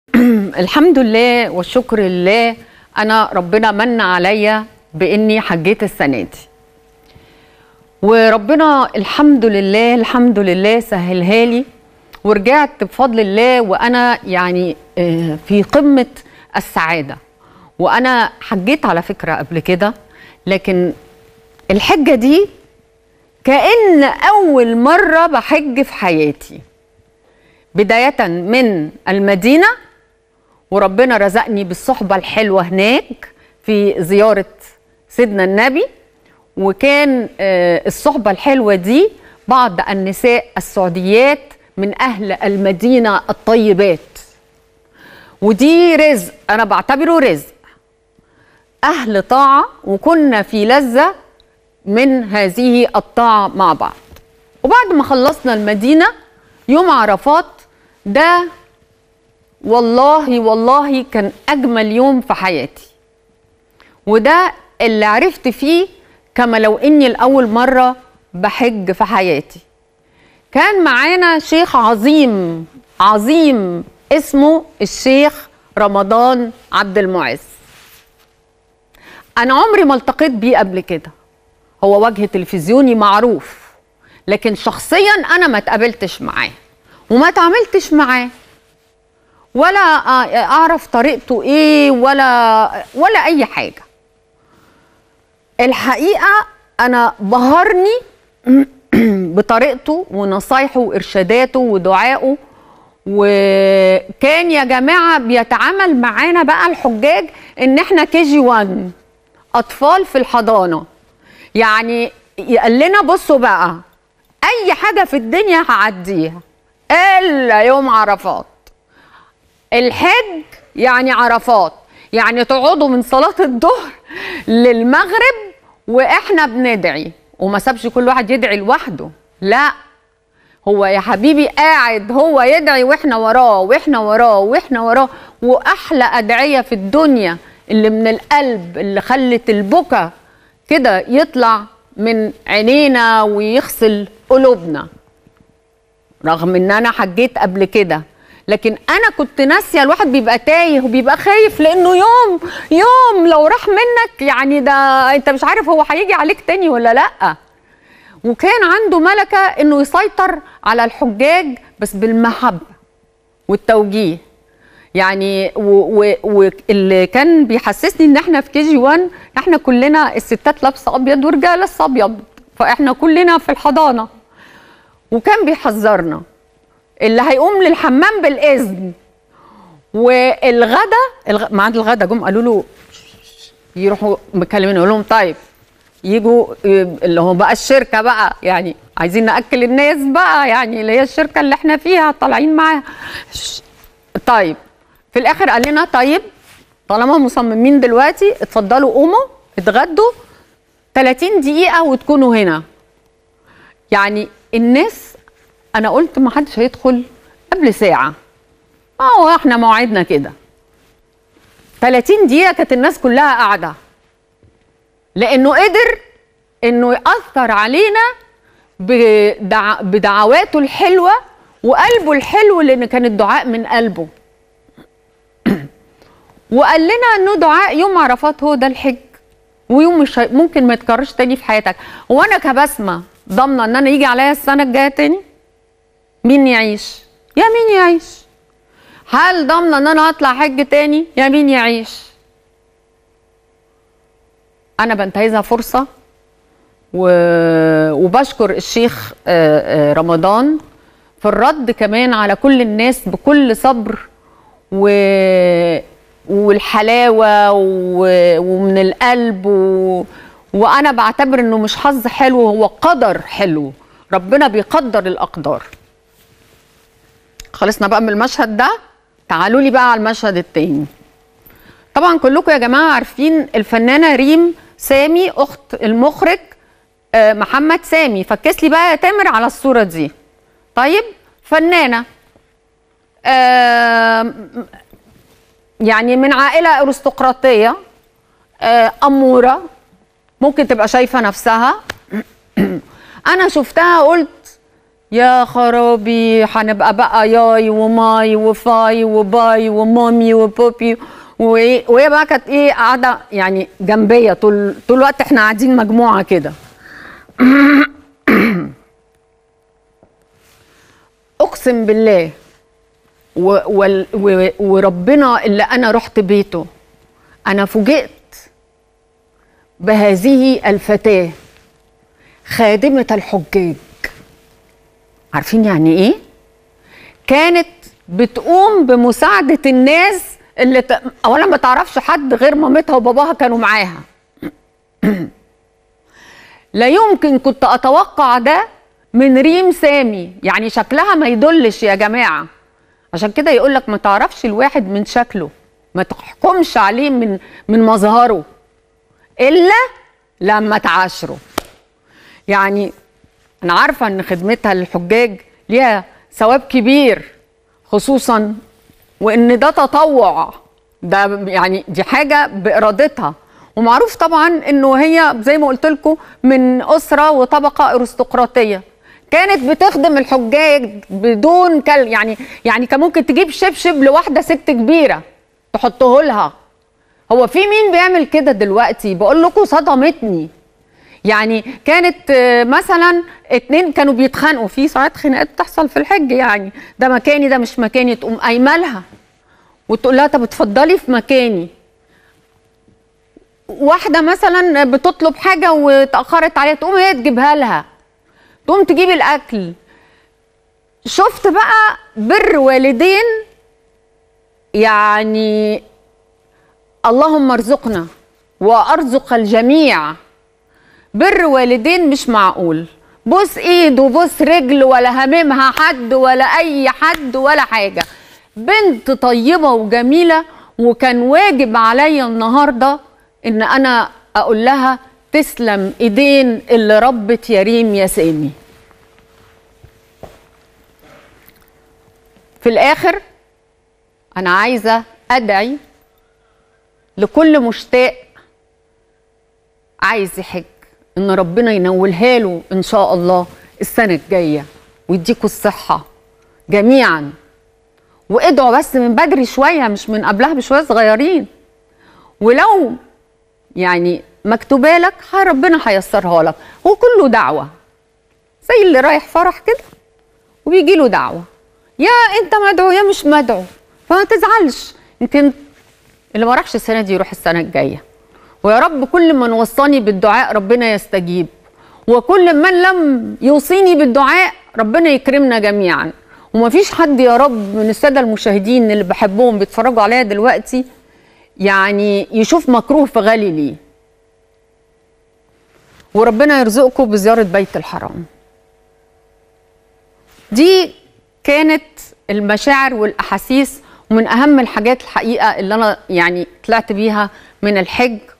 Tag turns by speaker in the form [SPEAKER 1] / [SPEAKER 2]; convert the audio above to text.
[SPEAKER 1] الحمد لله والشكر لله انا ربنا من عليا باني حجيت السنه دي وربنا الحمد لله الحمد لله سهلها لي ورجعت بفضل الله وانا يعني آه، في قمه السعاده وانا حجيت على فكره قبل كده لكن الحجه دي كأن أول مرة بحج في حياتي بداية من المدينة وربنا رزقني بالصحبة الحلوة هناك في زيارة سيدنا النبي وكان آه، الصحبة الحلوة دي بعض النساء السعوديات من أهل المدينة الطيبات ودي رزق أنا بعتبره رزق أهل طاعة وكنا في لذة من هذه الطاعة مع بعض وبعد ما خلصنا المدينة يوم عرفات ده والله والله كان أجمل يوم في حياتي وده اللي عرفت فيه كما لو إني لأول مرة بحج في حياتي كان معانا شيخ عظيم عظيم اسمه الشيخ رمضان عبد المعز أنا عمري ما التقيت بيه قبل كده هو وجه تلفزيوني معروف لكن شخصيا انا ما اتقابلتش معاه وما اتعاملتش معاه ولا اعرف طريقته ايه ولا ولا اي حاجه الحقيقه انا بهرني بطريقته ونصايحه وارشاداته ودعائه وكان يا جماعه بيتعامل معانا بقى الحجاج ان احنا كي جي 1 اطفال في الحضانه يعني قال لنا بصوا بقى اي حاجه في الدنيا هعديها الا يوم عرفات الحج يعني عرفات يعني تقعدوا من صلاه الظهر للمغرب واحنا بندعي وما سابش كل واحد يدعي لوحده لا هو يا حبيبي قاعد هو يدعي واحنا وراه واحنا وراه واحنا وراه واحلى ادعيه في الدنيا اللي من القلب اللي خلت البكا كده يطلع من عينينا ويغسل قلوبنا رغم ان انا حجيت قبل كده لكن انا كنت ناسيه الواحد بيبقى تايه وبيبقى خايف لانه يوم يوم لو راح منك يعني ده انت مش عارف هو هيجي عليك تاني ولا لا وكان عنده ملكه انه يسيطر على الحجاج بس بالمحبه والتوجيه يعني واللي كان بيحسسني ان احنا في كي جي 1 احنا كلنا الستات لابسه ابيض ورجاله لابسه ابيض فاحنا كلنا في الحضانه وكان بيحذرنا اللي هيقوم للحمام بالاذن والغدا الغ... ميعاد الغدا جم قالوا له يروحوا مكلمين يقول لهم طيب يجوا اللي هو بقى الشركه بقى يعني عايزين ناكل الناس بقى يعني اللي هي الشركه اللي احنا فيها طالعين معاها طيب في الاخر قال لنا طيب طالما مصممين دلوقتي اتفضلوا قوموا اتغدوا 30 دقيقة وتكونوا هنا يعني الناس انا قلت ما حدش هيدخل قبل ساعة اه احنا موعدنا كده 30 دقيقة كانت الناس كلها قاعدة لانه قدر انه يأثر علينا بدع... بدعواته الحلوة وقلبه الحلو لان كان الدعاء من قلبه وقال لنا انه دعاء يوم عرفات هو ده الحج ويوم مش ممكن ما يتكررش تاني في حياتك وانا كبسمه ضامنه ان انا يجي عليا السنه الجايه تاني مين يعيش يا مين يعيش هل ضامنه ان انا اطلع حج تاني يا مين يعيش انا بنتهزها فرصه و... وبشكر الشيخ رمضان في الرد كمان على كل الناس بكل صبر و... والحلاوه و... ومن القلب و... وانا بعتبر انه مش حظ حلو هو قدر حلو ربنا بيقدر الاقدار خلصنا بقى من المشهد ده تعالوا لي بقى على المشهد التاني طبعا كلكم يا جماعه عارفين الفنانه ريم سامي اخت المخرج محمد سامي فكس لي بقى يا تامر على الصوره دي طيب فنانه آه يعني من عائله ارستقراطيه آه اموره ممكن تبقى شايفه نفسها انا شفتها قلت يا خرابي هنبقى بقى ياي وماي وفاي وباي ومامي وبوبي وإيه- وهي بقى كانت ايه قاعده يعني جنبيه طول طول الوقت احنا قاعدين مجموعه كده اقسم بالله و وال- و وربنا اللي انا رحت بيته انا فوجئت بهذه الفتاه خادمه الحجاج عارفين يعني ايه كانت بتقوم بمساعده الناس اللي ت... اولا ما تعرفش حد غير مامتها وباباها كانوا معاها لا يمكن كنت اتوقع ده من ريم سامي يعني شكلها ما يدلش يا جماعه عشان كده يقول لك ما تعرفش الواحد من شكله ما تحكمش عليه من من مظهره الا لما تعاشره يعني انا عارفه ان خدمتها للحجاج ليها ثواب كبير خصوصا وان ده تطوع ده يعني دي حاجه بارادتها ومعروف طبعا انه هي زي ما قلت لكم من اسره وطبقه ارستقراطيه كانت بتخدم الحجاج بدون كل يعني يعني كان ممكن تجيب شبشب لواحده ست كبيره تحطه لها هو في مين بيعمل كده دلوقتي بقول لكم صدمتني يعني كانت آه، مثلا اتنين كانوا بيتخانقوا في ساعات خناقات بتحصل في الحج يعني ده مكاني ده مش مكاني تقوم قايمه لها وتقول لها طب اتفضلي في مكاني واحده مثلا بتطلب حاجه واتاخرت عليها تقوم هي تجيبها لها تقوم تجيب الاكل شفت بقى بر والدين يعني اللهم ارزقنا وارزق الجميع بر والدين مش معقول بص ايد وبص رجل ولا هممها حد ولا اي حد ولا حاجه بنت طيبه وجميله وكان واجب عليا النهارده ان انا اقول لها تسلم ايدين اللي ربت يا ريم يا سامي في الاخر انا عايزه ادعي لكل مشتاق عايز يحج ان ربنا ينولها له ان شاء الله السنه الجايه ويديكوا الصحه جميعا وادعوا بس من بدري شويه مش من قبلها بشويه صغيرين ولو يعني مكتوبه لك ها ربنا هيسرها لك هو كله دعوه زي اللي رايح فرح كده وبيجي له دعوه يا انت مدعو يا مش مدعو فما تزعلش يمكن اللي ما راحش السنه دي يروح السنه الجايه ويا رب كل من وصاني بالدعاء ربنا يستجيب وكل من لم يوصيني بالدعاء ربنا يكرمنا جميعا ومفيش حد يا رب من الساده المشاهدين اللي بحبهم بيتفرجوا عليا دلوقتي يعني يشوف مكروه في غالي ليه وربنا يرزقكم بزياره بيت الحرام دي كانت المشاعر والاحاسيس ومن اهم الحاجات الحقيقه اللي انا يعني طلعت بيها من الحج